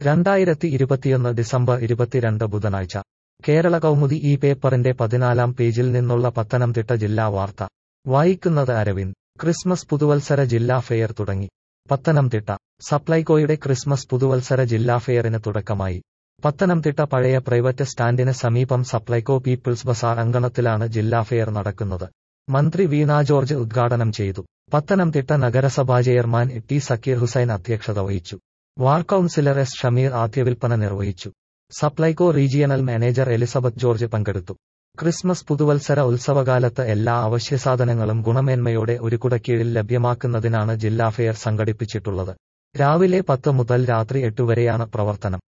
രണ്ടായിരത്തി ഇരുപത്തിയൊന്ന് ഡിസംബർ ഇരുപത്തിരണ്ട് ബുധനാഴ്ച കേരള കൗമുദി ഈ പേപ്പറിന്റെ പതിനാലാം പേജിൽ നിന്നുള്ള പത്തനംതിട്ട ജില്ലാ വാർത്ത വായിക്കുന്നത് അരവിന്ദ് ക്രിസ്മസ് പുതുവത്സര ജില്ലാ ഫെയർ തുടങ്ങി പത്തനംതിട്ട സപ്ലൈകോയുടെ ക്രിസ്മസ് പുതുവത്സര ജില്ലാ ഫെയറിന് തുടക്കമായി പത്തനംതിട്ട പഴയ പ്രൈവറ്റ് സ്റ്റാൻഡിന് സമീപം സപ്ലൈകോ പീപ്പിൾസ് ബസാർ അങ്കണത്തിലാണ് ജില്ലാ ഫെയർ നടക്കുന്നത് മന്ത്രി വീണ ജോർജ് ഉദ്ഘാടനം ചെയ്തു പത്തനംതിട്ട നഗരസഭാ ചെയർമാൻ ടി സക്കീർ ഹുസൈൻ അധ്യക്ഷത വഹിച്ചു വാർഡ് കൌൺസിലർ എസ് ഷമീർ ആദ്യ വിൽപ്പന നിർവഹിച്ചു Supplyco regional manager Elizabeth George പങ്കെടുത്തു ക്രിസ്മസ് പുതുവത്സര ഉത്സവകാലത്ത് എല്ലാ അവശ്യസാധനങ്ങളും ഗുണമേന്മയോടെ ഒരു കുടക്കീഴിൽ ലഭ്യമാക്കുന്നതിനാണ് ജില്ലാ ഫെയർ സംഘടിപ്പിച്ചിട്ടുള്ളത് രാവിലെ പത്ത് മുതൽ രാത്രി എട്ട് വരെയാണ് പ്രവർത്തനം